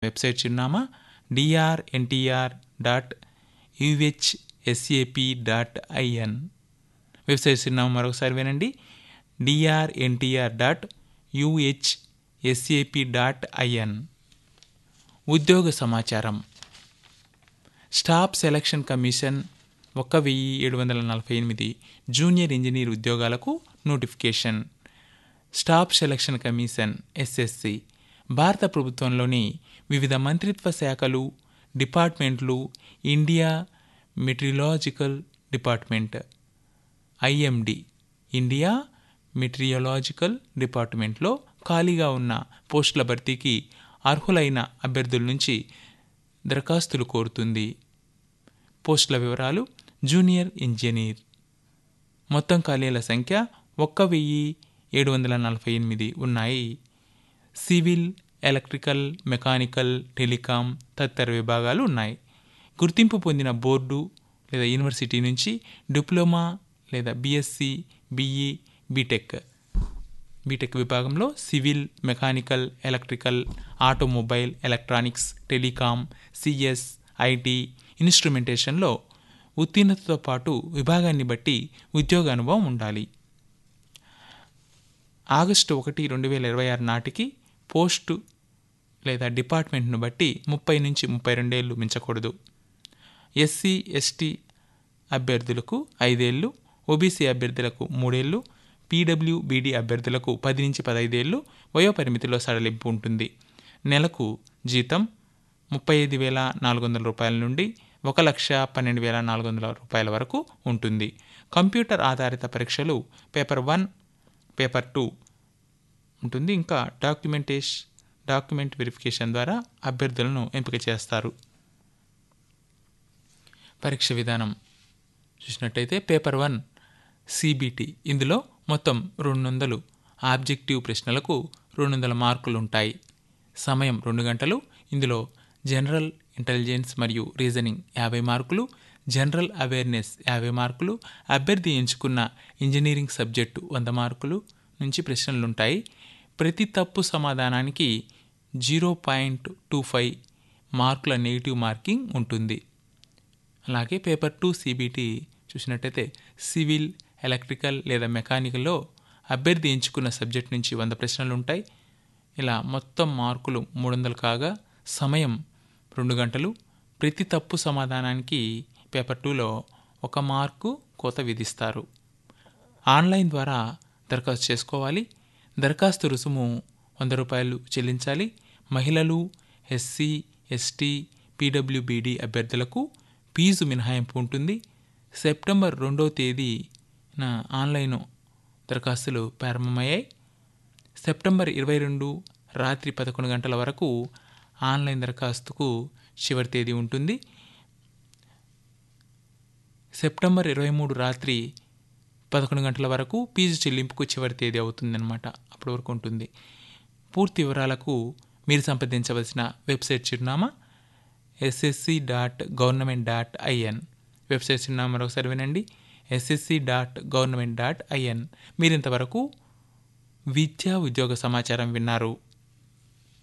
website చిరునామా DRNTR dot UHSAP dot IN website చిరునామా మరొకసారి వినండి DRNTR dot UHSAP dot IN ఉద్యోగ సమాచారం స్టాఫ్ సెలక్షన్ కమిషన్ ఒక వెయ్యి ఏడు వందల నలభై ఎనిమిది జూనియర్ ఇంజనీర్ ఉద్యోగాలకు notification Staff Selection Commission SSC భారత ప్రభుత్వంలోని వివిధ మంత్రిత్వ శాఖలు డిపార్ట్మెంట్లు India Meteorological Department IMD India Meteorological డిపార్ట్మెంట్లో ఖాళీగా ఉన్న పోస్టుల భర్తీకి అర్హులైన అభ్యర్థుల నుంచి దరఖాస్తులు కోరుతుంది పోస్టుల వివరాలు జూనియర్ ఇంజనీర్ మొత్తం ఖాళీల సంఖ్య ఒక్క వెయ్యి ఏడు వందల నలభై ఎనిమిది ఉన్నాయి సివిల్ ఎలక్ట్రికల్ మెకానికల్ టెలికాం తదితర విభాగాలు ఉన్నాయి గుర్తింపు పొందిన బోర్డు లేదా యూనివర్సిటీ నుంచి డిప్లొమా లేదా బీఎస్సీ బీఈ బీటెక్ బీటెక్ విభాగంలో civil mechanical electrical automobile electronics telecom CS IT ఇన్స్ట్రుమెంటేషన్లో ఉత్తీర్ణతతో పాటు విభాగాన్ని బట్టి ఉద్యోగ అనుభవం ఉండాలి ఆగస్టు ఒకటి రెండు వేల ఇరవై ఆరు నాటికి పోస్టు లేదా డిపార్ట్మెంట్ను బట్టి ముప్పై నుంచి ముప్పై రెండేళ్లు మించకూడదు ఎస్సీ ఎస్టీ అభ్యర్థులకు ఐదేళ్లు ఓబీసీ అభ్యర్థులకు మూడేళ్లు పీడబ్ల్యూబీడీ అభ్యర్థులకు పది నుంచి పదైదేళ్లు వయోపరిమితిలో సడలింపు ఉంటుంది నెలకు జీతం ముప్పై ఐదు వేల నాలుగు వందల రూపాయల నుండి ఒక లక్ష పన్నెండు వేల నాలుగు వందల రూపాయల వరకు ఉంటుంది కంప్యూటర్ ఆధారిత పరీక్షలు పేపర్ వన్ పేపర్ టూ ఉంటుంది ఇంకా డాక్యుమెంటేష్ డాక్యుమెంట్ వెరిఫికేషన్ ద్వారా అభ్యర్థులను ఎంపిక చేస్తారు పరీక్ష విధానం చూసినట్టయితే పేపర్ వన్ సిబిటి ఇందులో మొత్తం రెండు వందలు ఆబ్జెక్టివ్ ప్రశ్నలకు రెండు వందల మార్కులు ఉంటాయి సమయం రెండు గంటలు ఇందులో జనరల్ ఇంటెలిజెన్స్ మరియు రీజనింగ్ యాభై మార్కులు జనరల్ అవేర్నెస్ యాభై మార్కులు అభ్యర్థి ఎంచుకున్న ఇంజనీరింగ్ సబ్జెక్టు వంద మార్కులు నుంచి ప్రశ్నలు ఉంటాయి ప్రతి తప్పు సమాధానానికి జీరో పాయింట్ టూ ఫైవ్ మార్కుల నెగిటివ్ మార్కింగ్ ఉంటుంది అలాగే పేపర్ టూ సిబిటి చూసినట్టయితే సివిల్ ఎలక్ట్రికల్ లేదా మెకానికల్లో అభ్యర్థి ఎంచుకున్న సబ్జెక్ట్ నుంచి వంద ప్రశ్నలు ఉంటాయి ఇలా మొత్తం మార్కులు మూడు వందలు కాగా సమయం రెండు గంటలు ప్రతి తప్పు సమాధానానికి పేపర్ టూలో ఒక మార్కు కోత విధిస్తారు ఆన్లైన్ ద్వారా దరఖాస్తు చేసుకోవాలి దరఖాస్తు రుసుము వంద రూపాయలు చెల్లించాలి మహిళలు ఎస్సీ ఎస్టీ పీడబ్ల్యూబీడీ అభ్యర్థులకు ఫీజు మినహాయింపు ఉంటుంది సెప్టెంబర్ రెండో తేదీన ఆన్లైన్ దరఖాస్తులు ప్రారంభమయ్యాయి సెప్టెంబర్ ఇరవై రెండు రాత్రి పదకొండు గంటల వరకు ఆన్లైన్ దరఖాస్తుకు చివరి తేదీ ఉంటుంది సెప్టెంబర్ ఇరవై మూడు రాత్రి పదకొండు గంటల వరకు ఫీజు చెల్లింపుకు చివరి తేదీ అవుతుందన్నమాట అప్పటి వరకు ఉంటుంది పూర్తి వివరాలకు మీరు సంప్రదించవలసిన వెబ్సైట్ చిరునామా SSC dot government dot IN website చిరునామా మరొకసారి వినండి SSC dot government dot IN మీరు ఇంతవరకు విద్యా ఉద్యోగ సమాచారం విన్నారు